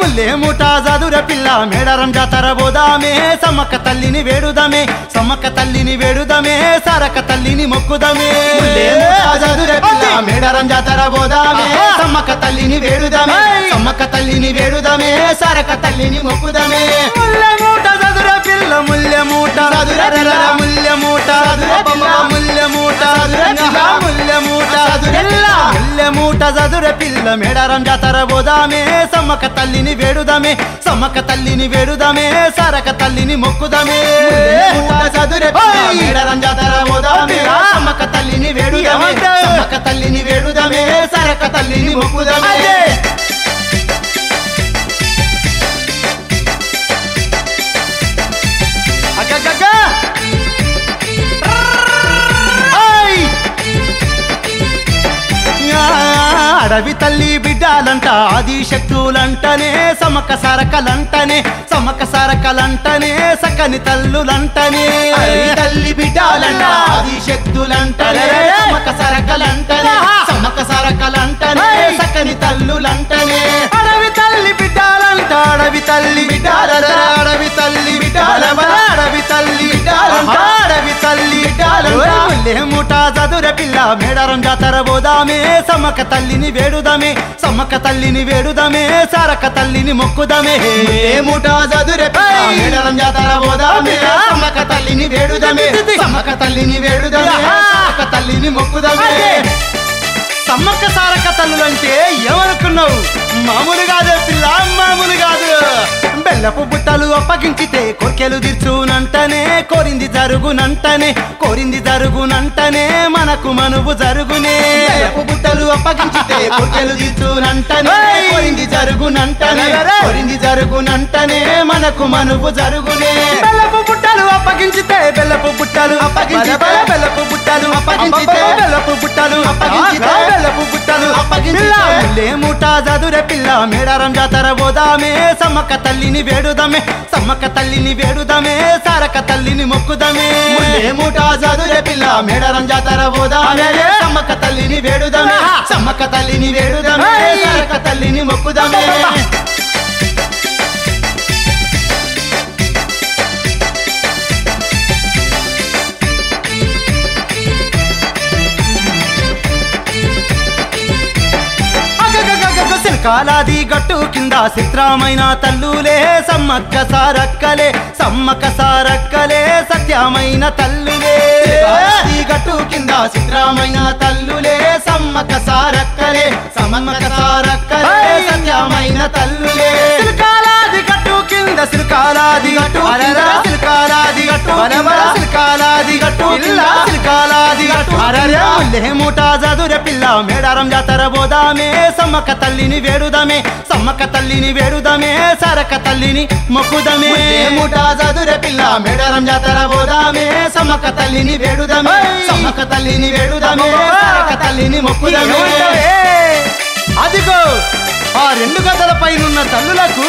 ముల్లే ముఠా చదుర పిల్ల మేడారం జాతర పోదామే సమ్మక్క తల్లిని వేడుదమే సమ్మక్క తల్లిని వేడుదమే సరక తల్లిని మొక్కుదమే ముల్లే ముఠా చదుర పిల్ల మేడారం జాతర పోదామే సమ్మక్క తల్లిని వేడుదమే సమ్మక్క తల్లిని వేడుదమే సరక తల్లిని మొక్కుదమే ముల్లె మూట చదుర పిల్ల ముల్లె మూట చదుర పిల్ల. ముల్లె మూట చదుర పిల్ల. ముల్లె మూట చదుర పిల్ల. ముల్లె మూట చదుర పిల్ల. ముల్లె మూట చదుర పిల్ల మేడారం జాతర పోదామే సమ్మక్క తల్లిని వేడుదమే సమ్మక్క తల్లిని వేడుదమే సరక తల్లిని మొక్కుదమే ముల్లే ముఠా చదుర పిల్ల ఓయ్! మేడారం జాతర పోదామే ఓకేరా? సమ్మక్క తల్లిని వేడుదమే ఏమంటావ్? సమ్మక్క తల్లిని వేడుదమే సరక తల్లిని మొక్కుదమే అదే. అగ్గగ్గగ్గ. ఓయ్. ఆ, అడవి తల్లి బిడ్డాలంట ఆది శక్తులంటనే సమక సరకలంటనే సమక సరకలంటనే సకని తల్లులంటనే అడవి తల్లి బిడ్డాలంట ఆది శక్తులంటనే సమ్మక్క సరకలంటనే సమ్మక్క సరకలంటనే సకని తల్లులంటనే అడవి తల్లి బిడ్డాలంట అడవి తల్లి బిడ్డాలంట. అడవి తల్లి బిడ్డాలంట. అడవి తల్లి బిడ్డాలంట. అడవి తల్లి బిడ్డాలంట. ఓయ్ ముల్లె ముఠా చదుర పిల్ల మేడారం జాతర పోదామే సమ్మక్క తల్లిని వేడుదమే సమ్మక్క తల్లిని వేడుదమే సరక తల్లిని మొక్కుదమే ఏ ముఠా చదురే ఏయ్! మేడలం జాతర పోదామే సమ్మక్క తల్లిని వేడుదమే సమ్మక్క తల్లిని వేడుదమే సమ్మక్క తల్లిని మొక్కుదమే అదే. సమ్మక్క సారక్క తల్లులంటే ఏమనుకున్నావు మామూలు కాదే పిల్ల మామూలు కాదు బెల్లపు బుట్టలు అప్పగించితే కోర్కెలు తీర్చునంటనే కోరింది జరుగునంటనే కోరింది జరుగునంటనే మనకు మనువు జరుగునే బెల్లపు బుట్టలు అప్పగించితే కొట్టెలు తీర్చునంటనే ఏయ్! కోరింది జరుగునంటనే అరెరే! కోరింది జరుగునంటనే మనకు మనువు జరుగునే బెల్లపు బుట్టలు అప్పగించితే బెల్లపు బుట్టలు అప్పగించితే, బల బల బెల్లపు బుట్టలు అప్పగించితే, అబ్బబ్బ బెల్లపు బుట్టలు అప్పగించితే, ఆ, బెల్లపు బుట్టలు అప్పగించితే, పిల్ల ముల్లే ముఠా చదురే పిల్ల మేడారం జాతర పోదామే సమ్మక్క తల్లిని వేడుదమే సమ్మక్క తల్లిని వేడుదమే సారక తల్లిని మొక్కుదమే ముల్లే ముఠా చదురే పిల్ల మేడరం జాతర పోదామే అదే. సమ్మక్క తల్లిని వేడుదమే ఆహా. సమ్మక్క తల్లిని వేడుదమే ఏయ్! సరక తల్లిని మొక్కుదమే అబ్బబ్బ. అగగగగగ సిల్కాలాది గట్టు కింద చిత్రమైన తల్లులే సమ్మక్క సారక్కలే సమ్మక్క సారక్కలే సత్యమైన తల్లులే ఈ గట్టు కింద చిత్రమైన తల్లులే సమ్మక్క సారక్కలే సమ్మక్క సారక్కలే ఏయ్! సత్యమైన తల్లులే సిల్కాలాది గట్టు కింద సిల్కాలాది గట్టు కింద, అరెరా సిల్కాలాది గట్టు బల కింద బల సిల్కాలాది గట్టు కింద, పిల్ల సిల్కాలాది గట్టు గట్టు అరెరే కింద. ముల్లే మూటా చదుర పిల్ల మేడారం జాతర పోదామే సమ్మక్క తల్లిని వేడుదమే సమ్మక్క తల్లిని వేడుదమే సరక తల్లిని మొక్కుదమే ముల్లే ముఠా చదురే పిల్ల మేడారం జాతర పోదామే సమ్మక్క తల్లిని వేడుదమే ఏయ్! సమ్మక్క తల్లిని వేడుదమే అబ్బబ్బా! సరక తల్లిని మొక్కుదమే ఏమంటావే? అదిగో ఆ రెండు గదల పైనున్న తల్లులకు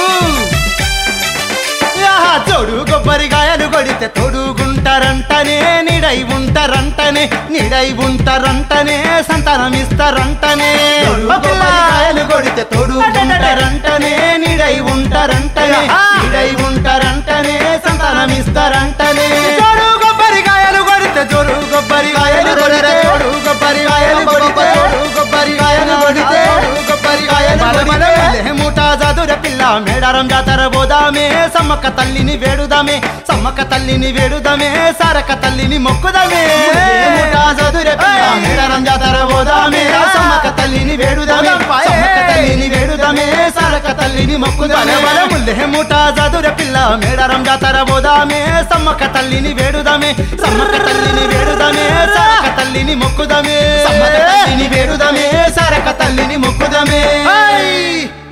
ఆహా, తోడు కొబ్బరికాయలు కొడితే తోడుగుంటారంటనే నిడై ఉంటారంటనే నిడై ఉంటారంటనే సంతానం ఇస్తారంటనే తోడు ఓ పిల్ల. కొబ్బరికాయలు కొడితే తోడు ఉంటారంటనే నీడై ఉంటారంటనే ఆ. నీడై ఉంటారంటనే సంతానం ఇస్తారంటనే తోడు కొబ్బరికాయలు కొడితే తోడు కొబ్బరికాయలు కొడితే తోడు కొబ్బరికాయలు కొడితే తోడు కొబ్బరికాయలు కొడితే తోడు కొబ్బరికాయలు బల బల కొడితే బలే ముఠా చదుర పిల్ల మేడారం జాతర పోదామే సమ్మక్క తల్లిని వేడుదామే సమ్మక్క తల్లిని వేడుదామే సారక తల్లిని మొక్కుదామే ముఠా చదురే పిల్ల మేడారం జాతర పోదామే సమ్మక్క తల్లిని వేడుదామే సమ్మక్క తల్లిని వేడుదామే సరక తల్లిని మొక్కుదామే బల ముల్లె ముఠా చదుర పిల్ల మేడారం జాతర పోదామే సమ్మక్క తల్లిని వేడుదామే సమ్మక్క తల్లిని వేడుదామే సారక తల్లిని మొక్కుదామే సమ్మక్క తల్లిని వేడుదామే సరక తల్లిని మొక్కుదామే ఐ!